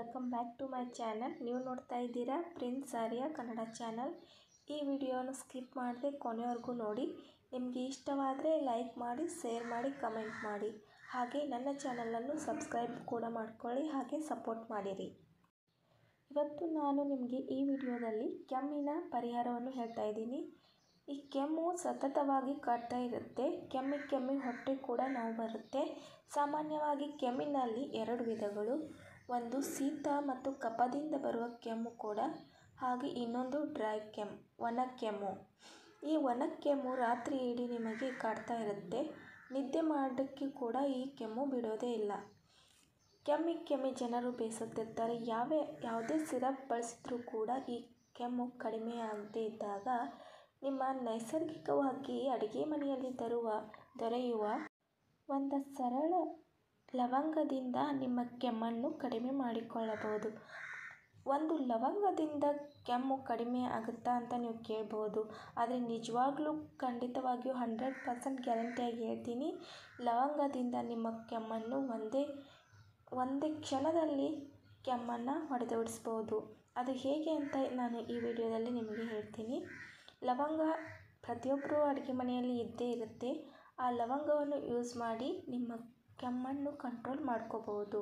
welcome back to my channel ನೀವು ನೋಡ್ತಾ ಇದ್ದೀರಾ ಪ್ರಿನ್ಸ್ ಆರ್ಯ ಕನ್ನಡ ಚಾನಲ್ ಈ ವಿಡಿಯೋನ ಸ್ಕಿಪ್ ಮಾಡದೆ ಕೊನೆವರೆಗೂ ನೋಡಿ ನಿಮಗೆ ಇಷ್ಟವಾದರೆ ಲೈಕ್ ಮಾಡಿ ಶೇರ್ ಮಾಡಿ ಕಮೆಂಟ್ ಮಾಡಿ ಹಾಗೆ ನನ್ನ ಚಾನಲನ್ನು ಸಬ್ಸ್ಕ್ರೈಬ್ ಕೂಡ ಮಾಡ್ಕೊಳ್ಳಿ ಹಾಗೆ ಸಪೋರ್ಟ್ ಮಾಡಿರಿ ಇವತ್ತು ನಾನು ನಿಮಗೆ ಈ ವಿಡಿಯೋದಲ್ಲಿ ಕೆಮ್ಮಿನ ಪರಿಹಾರವನ್ನು ಹೇಳ್ತಾ ಇದ್ದೀನಿ ಈ ಕೆಮ್ಮು ಸತತವಾಗಿ ಕಾಡ್ತಾ ಇರುತ್ತೆ ಕೆಮ್ಮಿ ಕೆಮ್ಮಿ ಹೊಟ್ಟೆ ಕೂಡ ನೋವು ಬರುತ್ತೆ ಸಾಮಾನ್ಯವಾಗಿ ಕೆಮ್ಮಿನಲ್ಲಿ ಎರಡು ವಿಧಗಳು ಒಂದು ಶೀತ ಮತ್ತು ಕಫದಿಂದ ಬರುವ ಕೆಮ್ಮು ಕೂಡ ಹಾಗೆ ಇನ್ನೊಂದು ಡ್ರೈ ಕೆಮ್ಮು ಒಣ ಕೆಮ್ಮು ಈ ಒಣ ಕೆಮ್ಮು ರಾತ್ರಿ ಇಡೀ ನಿಮಗೆ ಕಾಡ್ತಾ ಇರುತ್ತೆ ನಿದ್ದೆ ಮಾಡೋಕ್ಕೆ ಕೂಡ ಈ ಕೆಮ್ಮು ಬಿಡೋದೇ ಇಲ್ಲ ಕೆಮ್ಮಿ ಕೆಮ್ಮಿ ಜನರು ಬೇಸತ್ತಿರ್ತಾರೆ ಯಾವೇ ಯಾವುದೇ ಸಿರಪ್ ಬಳಸಿದ್ರೂ ಕೂಡ ಈ ಕೆಮ್ಮು ಕಡಿಮೆ ಆಗದೇ ಇದ್ದಾಗ ನಿಮ್ಮ ನೈಸರ್ಗಿಕವಾಗಿ ಅಡುಗೆ ಮನೆಯಲ್ಲಿ ತರುವ ದೊರೆಯುವ ಒಂದು ಸರಳ ಲವಂಗದಿಂದ ನಿಮ್ಮ ಕೆಮ್ಮನ್ನು ಕಡಿಮೆ ಮಾಡಿಕೊಳ್ಳಬಹುದು ಒಂದು ಲವಂಗದಿಂದ ಕೆಮ್ಮು ಕಡಿಮೆ ಆಗುತ್ತಾ ಅಂತ ನೀವು ಕೇಳ್ಬೋದು ಆದರೆ ನಿಜವಾಗ್ಲೂ ಖಂಡಿತವಾಗಿಯೂ ಹಂಡ್ರೆಡ್ ಪರ್ಸೆಂಟ್ ಗ್ಯಾರಂಟಿಯಾಗಿ ಹೇಳ್ತೀನಿ ಲವಂಗದಿಂದ ನಿಮ್ಮ ಕೆಮ್ಮನ್ನು ಒಂದೇ ಒಂದೇ ಕ್ಷಣದಲ್ಲಿ ಕೆಮ್ಮನ್ನು ಹೊಡೆದೋಡಿಸ್ಬೋದು ಅದು ಹೇಗೆ ಅಂತ ನಾನು ಈ ವಿಡಿಯೋದಲ್ಲಿ ನಿಮಗೆ ಹೇಳ್ತೀನಿ ಲವಂಗ ಪ್ರತಿಯೊಬ್ಬರು ಅಡುಗೆ ಮನೆಯಲ್ಲಿ ಇದ್ದೇ ಇರುತ್ತೆ ಆ ಲವಂಗವನ್ನು ಯೂಸ್ ಮಾಡಿ ನಿಮ್ಮ ಕೆಮ್ಮನ್ನು ಕಂಟ್ರೋಲ್ ಮಾಡ್ಕೋಬೋದು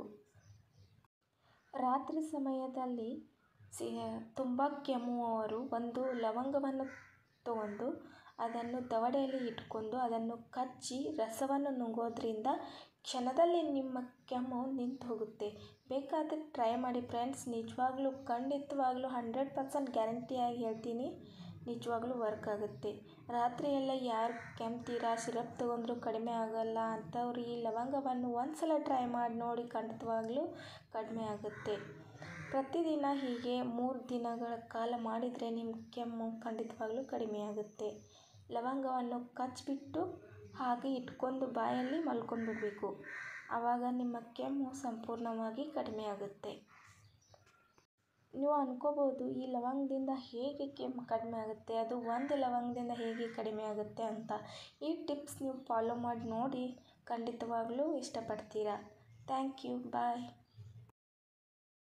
ರಾತ್ರಿ ಸಮಯದಲ್ಲಿ ಸಿ ತುಂಬ ಕೆಮ್ಮುವವರು ಒಂದು ಲವಂಗವನ್ನು ತಗೊಂಡು ಅದನ್ನು ದವಡೆಯಲ್ಲಿ ಇಟ್ಕೊಂಡು ಅದನ್ನು ಕಚ್ಚಿ ರಸವನ್ನು ನುಂಗೋದ್ರಿಂದ ಕ್ಷಣದಲ್ಲಿ ನಿಮ್ಮ ಕೆಮ್ಮು ನಿಂತು ಹೋಗುತ್ತೆ ಬೇಕಾದರೆ ಟ್ರೈ ಮಾಡಿ ಫ್ರೆಂಡ್ಸ್ ನಿಜವಾಗ್ಲೂ ಖಂಡಿತವಾಗ್ಲೂ ಹಂಡ್ರೆಡ್ ಪರ್ಸೆಂಟ್ ಗ್ಯಾರಂಟಿಯಾಗಿ ಹೇಳ್ತೀನಿ ನಿಜವಾಗ್ಲೂ ವರ್ಕ್ ಆಗುತ್ತೆ ರಾತ್ರಿ ಎಲ್ಲ ಯಾರು ಕೆಮ್ತೀರಾ ಸಿರಪ್ ತೊಗೊಂಡ್ರೂ ಕಡಿಮೆ ಆಗೋಲ್ಲ ಅಂಥವ್ರು ಈ ಲವಂಗವನ್ನು ಒಂದು ಸಲ ಟ್ರೈ ಮಾಡಿ ನೋಡಿ ಖಂಡಿತವಾಗ್ಲೂ ಕಡಿಮೆ ಆಗುತ್ತೆ ಪ್ರತಿದಿನ ಹೀಗೆ ಮೂರು ದಿನಗಳ ಕಾಲ ಮಾಡಿದರೆ ನಿಮ್ಮ ಕೆಮ್ಮು ಖಂಡಿತವಾಗ್ಲೂ ಕಡಿಮೆ ಆಗುತ್ತೆ ಲವಂಗವನ್ನು ಕಚ್ಚಿಬಿಟ್ಟು ಹಾಗೆ ಇಟ್ಕೊಂಡು ಬಾಯಲ್ಲಿ ಮಲ್ಕೊಂಡು ಬಿಡಬೇಕು ಆವಾಗ ನಿಮ್ಮ ಕೆಮ್ಮು ಸಂಪೂರ್ಣವಾಗಿ ಕಡಿಮೆ ಆಗುತ್ತೆ ನೀವು ಅನ್ಕೋಬೋದು ಈ ಲವಂಗದಿಂದ ಹೇಗೆ ಕೆಮ್ಮು ಕಡಿಮೆ ಆಗುತ್ತೆ ಅದು ಒಂದು ಲವಂಗದಿಂದ ಹೇಗೆ ಕಡಿಮೆ ಆಗುತ್ತೆ ಅಂತ ಈ ಟಿಪ್ಸ್ ನೀವು ಫಾಲೋ ಮಾಡಿ ನೋಡಿ ಖಂಡಿತವಾಗ್ಲೂ ಇಷ್ಟಪಡ್ತೀರಾ ಥ್ಯಾಂಕ್ ಯು ಬಾಯ್